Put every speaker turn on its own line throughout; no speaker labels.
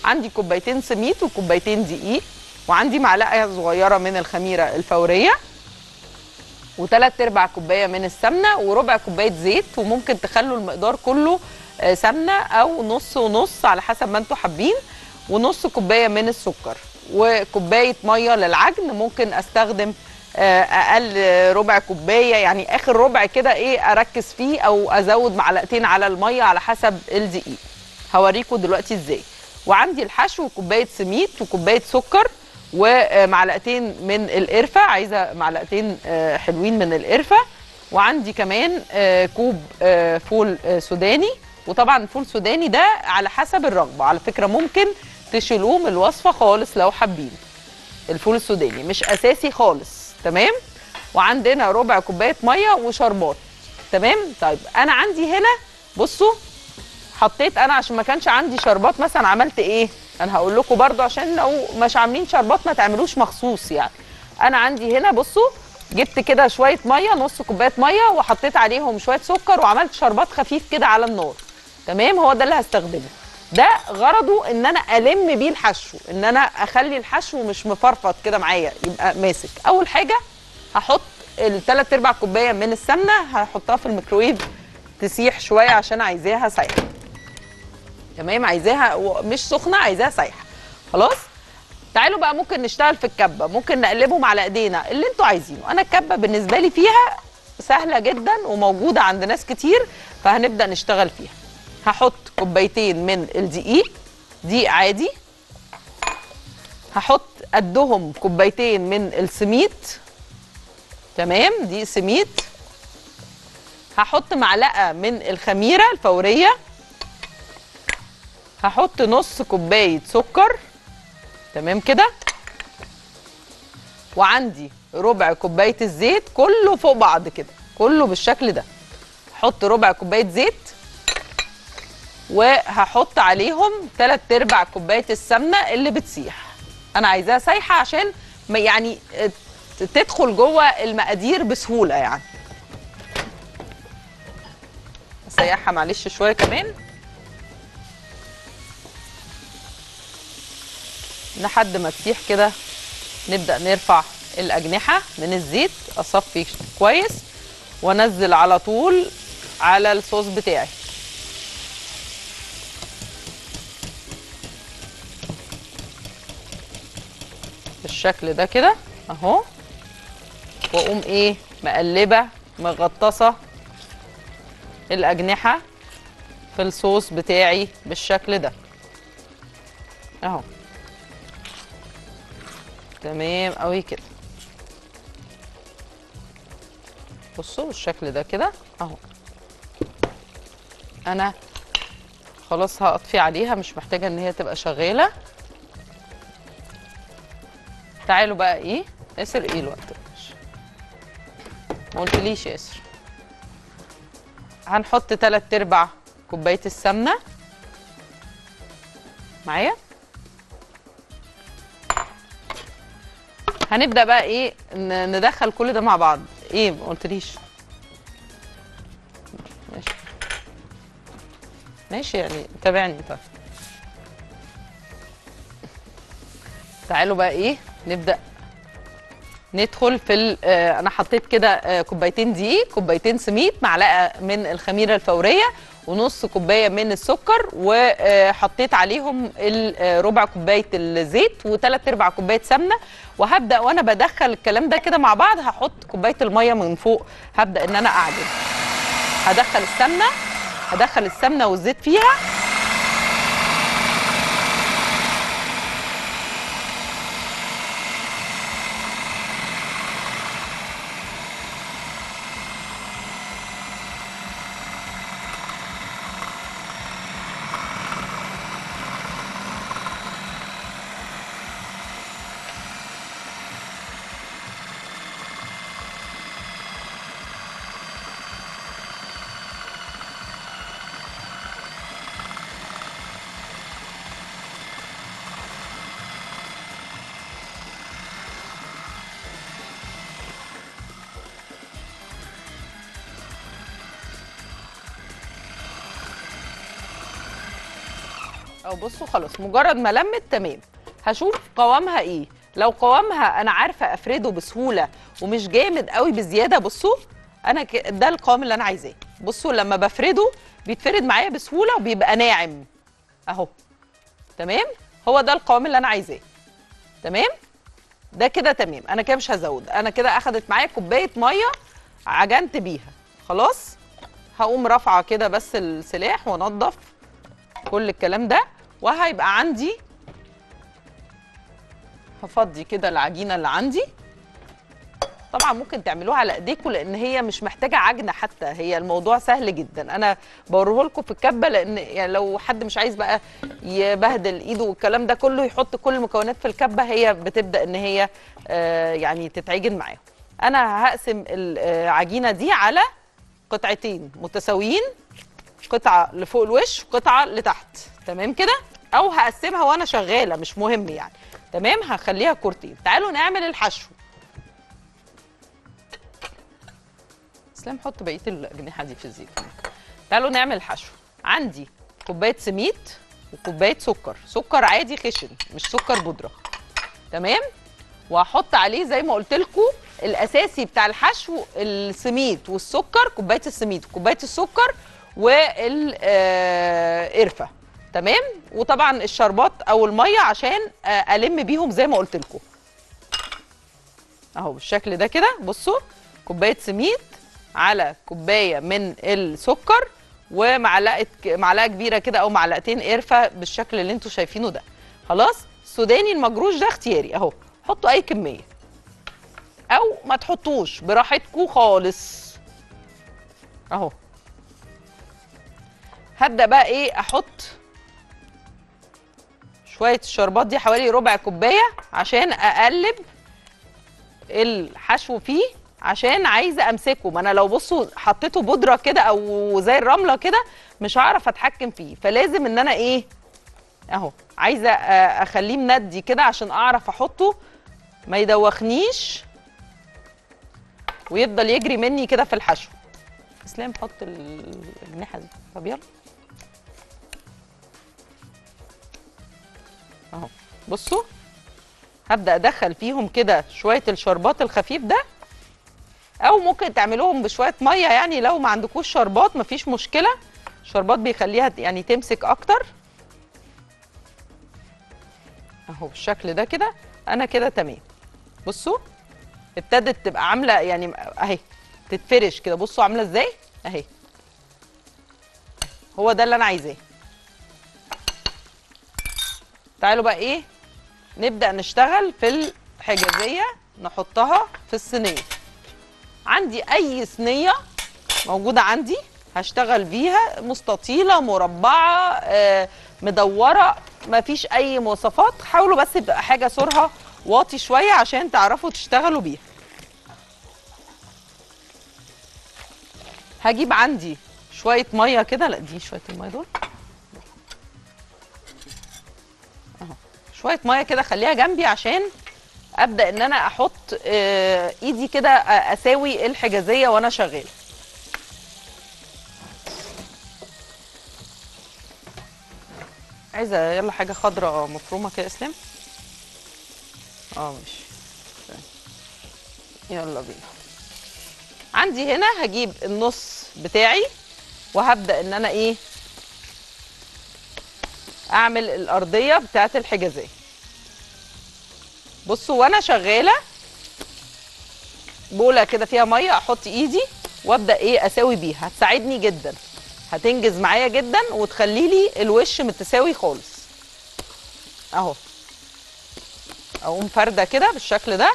عندي كوبايتين سميد وكوبايتين دقيق وعندي معلقه صغيره من الخميره الفوريه وثلاث ارباع كوبايه من السمنه وربع كوبايه زيت وممكن تخلوا المقدار كله آه، سمنه او نص ونص على حسب ما انتوا حابين ونص كوبايه من السكر وكوبايه ميه للعجن ممكن استخدم آه، اقل ربع كوبايه يعني اخر ربع كده ايه اركز فيه او ازود معلقتين على الميه على حسب الدقيق هوريكم دلوقتي ازاي وعندي الحشو كوبايه سميد وكوبايه سكر ومعلقتين من القرفه عايزه معلقتين آه، حلوين من القرفه وعندي كمان آه، كوب آه، فول آه، سوداني وطبعا الفول السوداني ده على حسب الرغبه على فكره ممكن تشيلوه من الوصفه خالص لو حابين الفول السوداني مش اساسي خالص تمام وعندنا ربع كوبايه ميه وشربات تمام طيب انا عندي هنا بصوا حطيت انا عشان ما كانش عندي شربات مثلا عملت ايه انا هقول لكم برضو عشان لو مش عاملين شربات ما تعملوش مخصوص يعني انا عندي هنا بصوا جبت كده شويه ميه نص كوبايه ميه وحطيت عليهم شويه سكر وعملت شربات خفيف كده على النار تمام هو ده اللي هستخدمه ده غرضه ان انا الم بيه الحشو ان انا اخلي الحشو مش مفرفط كده معايا يبقى ماسك اول حاجه هحط الثلاث ارباع كوبايه من السمنه هحطها في الميكرويف تسيح شويه عشان عايزاها سايحه تمام عايزاها و- مش سخنه عايزاها سايحه خلاص تعالوا بقى ممكن نشتغل في الكبه ممكن نقلبهم على ايدينا اللي انتوا عايزينه انا الكبه بالنسبه لي فيها سهله جدا وموجوده عند ناس كتير فهنبدا نشتغل فيها هحط كوبايتين من الدقيق دقيق عادي هحط قدهم كوبايتين من السميد تمام دي سميد هحط معلقه من الخميره الفوريه هحط نص كوبايه سكر تمام كده وعندي ربع كوبايه الزيت كله فوق بعض كده كله بالشكل ده هحط ربع كوبايه زيت وهحط عليهم تلات ارباع كوبايه السمنه اللي بتسيح انا عايزاها سايحه عشان ما يعني ت- تدخل جوه المقادير بسهوله يعني اسيحها معلش شويه كمان لحد ما تسيح كده نبدا نرفع الاجنحه من الزيت اصفي كويس وانزل على طول على الصوص بتاعي بالشكل ده كده اهو واقوم ايه مقلبه مغطسه الاجنحه في الصوص بتاعي بالشكل ده اهو تمام قوي كده بصوا بالشكل ده كده اهو انا خلاص هقطفي عليها مش محتاجه ان هي تبقى شغاله تعالوا بقى ايه ياسر ايه الوقت ماشي. ما قلتليش يا ياسر هنحط تلات ارباع كوبايه السمنه معايا هنبدا بقى ايه ن- ندخل كل ده مع بعض ايه ما قلتليش ماشي ماشي يعني تابعني طيب تعالوا بقى ايه نبدا ندخل في ال- آه، انا حطيت كده آه، كوبايتين دقيق كوبايتين سميد معلقه من الخميره الفوريه ونص كوبايه من السكر وحطيت عليهم ال- آه، ربع كوبايه الزيت وثلاث ارباع كوبايه سمنه وهبدا وانا بدخل الكلام ده كده مع بعض هحط كوبايه الميه من فوق هبدا ان انا اعجن هدخل السمنه هدخل السمنه والزيت فيها او بصوا خلاص مجرد ما لمت تمام هشوف قوامها ايه لو قوامها انا عارفه افرده بسهوله ومش جامد قوي بزياده بصوا انا ك... ده القوام اللي انا عايزاه بصوا لما بفرده بيتفرد معايا بسهوله وبيبقى ناعم اهو تمام هو ده القوام اللي انا عايزاه تمام ده كده تمام انا كده مش هزود انا كده اخدت معايا كوبايه ميه عجنت بيها خلاص هقوم رافعه كده بس السلاح وانضف كل الكلام ده وهيبقى عندي هفضي كده العجينه اللي عندي طبعا ممكن تعملوها على ايديكم لان هي مش محتاجه عجنه حتى هي الموضوع سهل جدا انا بوريه لكم في الكبه لان يعني لو حد مش عايز بقى يبهدل ايده والكلام ده كله يحط كل المكونات في الكبه هي بتبدا ان هي آه يعني تتعجن معاهم انا هقسم العجينه دي على قطعتين متساويين قطعه لفوق الوش وقطعه لتحت تمام كده او هقسمها وانا شغاله مش مهم يعني تمام هخليها كورتين تعالوا نعمل الحشو اسلام حط بقيه الاجنحه دي في الزيت تعالوا نعمل الحشو عندي كوبايه سميد وكوبايه سكر سكر عادي خشن مش سكر بودره تمام وهحط عليه زي ما قلت لكم الاساسي بتاع الحشو السميد والسكر كوبايه السميد وكوبايه السكر والقرفه تمام وطبعا الشربات او الميه عشان آه، الم بيهم زي ما قلت لكم اهو بالشكل ده كده بصوا كوبايه سميد على كوبايه من السكر ومعلقه معلقه كبيره كده او معلقتين قرفه بالشكل اللي انتوا شايفينه ده خلاص السوداني المجروش ده اختياري اهو حطوا اي كميه او ما تحطوش براحتكم خالص اهو هبدا بقى ايه احط شويه الشربات دي حوالي ربع كوبايه عشان اقلب الحشو فيه عشان عايزه امسكه ما انا لو بصوا حطيته بودره كده او زي الرمله كده مش هعرف اتحكم فيه فلازم ان انا ايه اهو عايزه آه، اخليه مندي كده عشان اعرف احطه ما يدوخنيش ويفضل يجري مني كده في الحشو اسلام حط الجناحه دي طب يلا اهو بصوا هبدا ادخل فيهم كده شويه الشربات الخفيف ده او ممكن تعملوهم بشويه ميه يعني لو ما عندكوش شربات مفيش مشكله الشربات بيخليها يعني تمسك اكتر اهو بالشكل ده كده انا كده تمام بصوا ابتدت تبقى عامله يعني اهي تتفرش كده بصوا عامله ازاي اهي هو ده اللي انا عايزاه تعالوا بقى ايه نبدا نشتغل في الحجازيه نحطها في الصينيه عندي اي صينيه موجوده عندي هشتغل بيها مستطيله مربعه آه، مدوره مفيش اي مواصفات حاولوا بس يبقى حاجه سورها واطي شويه عشان تعرفوا تشتغلوا بيها هجيب عندي شويه ميه كده لا دي شويه الميه دول اهو شويه ميه كده خليها جنبي عشان ابدا ان انا احط آه، ايدي كده آه، اساوي الحجازيه وانا شغاله عايزه يلا حاجه خضراء مفرومه كده يا اسلام اه ماشي تمام. يلا بينا عندي هنا هجيب النص بتاعي وهبدا ان انا ايه اعمل الارضيه بتاعت الحجازيه بصوا وانا شغاله بوله كده فيها ميه احط ايدي وابدا ايه اساوي بيها هتساعدني جدا هتنجز معايا جدا وتخلي لي الوش متساوي خالص اهو اقوم فارده كده بالشكل ده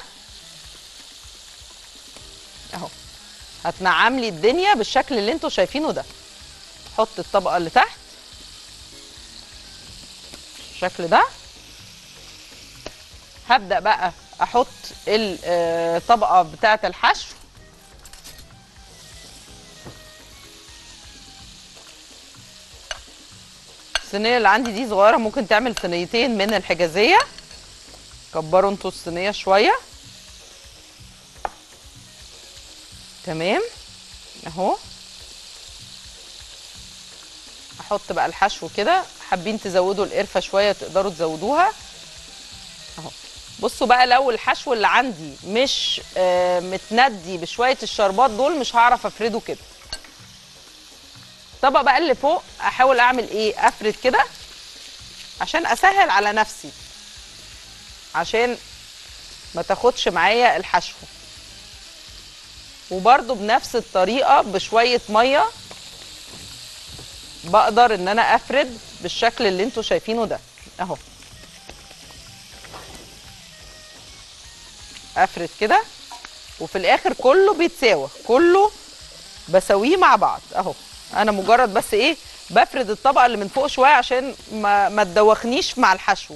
اهو هتنعم لي الدنيا بالشكل اللي انتوا شايفينه ده حط الطبقه اللي تحت بالشكل ده هبدا بقى احط الطبقه بتاعه الحشو الصينيه اللي عندي دي صغيره ممكن تعمل صينيتين من الحجازيه كبروا انتوا الصينيه شويه تمام اهو احط بقى الحشو كده حابين تزودوا القرفه شويه تقدروا تزودوها اهو بصوا بقى لو الحشو اللي عندي مش آه متندي بشويه الشربات دول مش هعرف افرده كده الطبق بقى اللي فوق احاول اعمل ايه افرد كده عشان اسهل على نفسي عشان ما تاخدش معايا الحشو وبرده بنفس الطريقه بشويه ميه بقدر ان انا افرد بالشكل اللي انتوا شايفينه ده اهو افرد كده وفي الاخر كله بيتساوى كله بسويه مع بعض اهو انا مجرد بس ايه بفرد الطبقه اللي من فوق شويه عشان ما ما تدوخنيش مع الحشو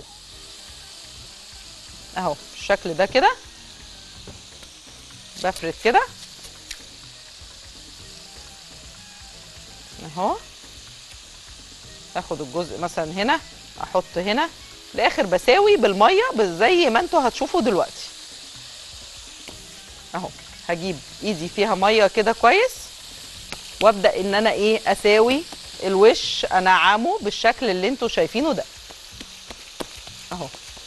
اهو بالشكل ده كده بفرد كده اهو اخد الجزء مثلا هنا احط هنا في الاخر بساوي بالميه زي ما انتوا هتشوفوا دلوقتي اهو هجيب ايدي فيها ميه كده كويس وابدا ان انا ايه اساوي الوش انعمه بالشكل اللي انتوا شايفينه ده اهو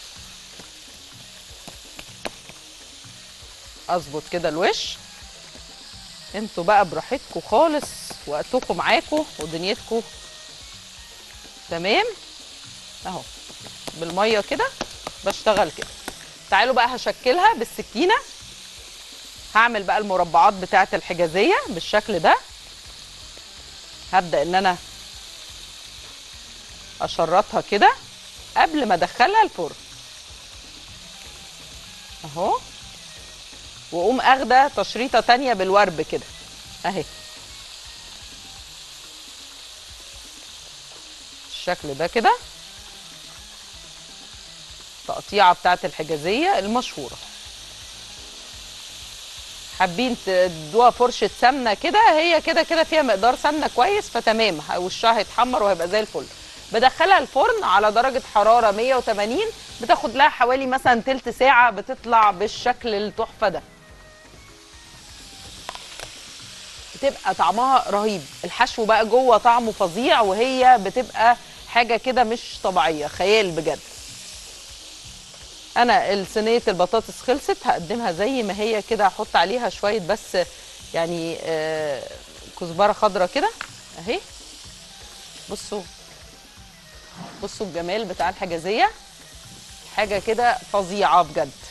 اظبط كده الوش انتوا بقى براحتكم خالص وقتكم معاكم ودنيتكم تمام اهو بالميه كده بشتغل كده تعالوا بقى هشكلها بالسكينه هعمل بقى المربعات بتاعه الحجازيه بالشكل ده هبدا ان انا اشرطها كده قبل ما ادخلها الفرن اهو واقوم اخده تشريطه تانية بالورب كده اهي الشكل ده كده تقطيعه بتاعت الحجازيه المشهوره حابين تدوها فرشه سمنه كده هي كده كده فيها مقدار سمنه كويس فتمام وشها هيتحمر وهيبقى زي الفل بدخلها الفرن على درجه حراره 180 بتاخد لها حوالي مثلا تلت ساعه بتطلع بالشكل التحفه ده بتبقى طعمها رهيب الحشو بقى جوه طعمه فظيع وهي بتبقى حاجه كده مش طبيعيه خيال بجد انا صينيه البطاطس خلصت هقدمها زي ما هي كده هحط عليها شويه بس يعني آه كزبره خضراء كده اهي بصوا بصوا الجمال بتاع الحجازيه حاجه كده فظيعه بجد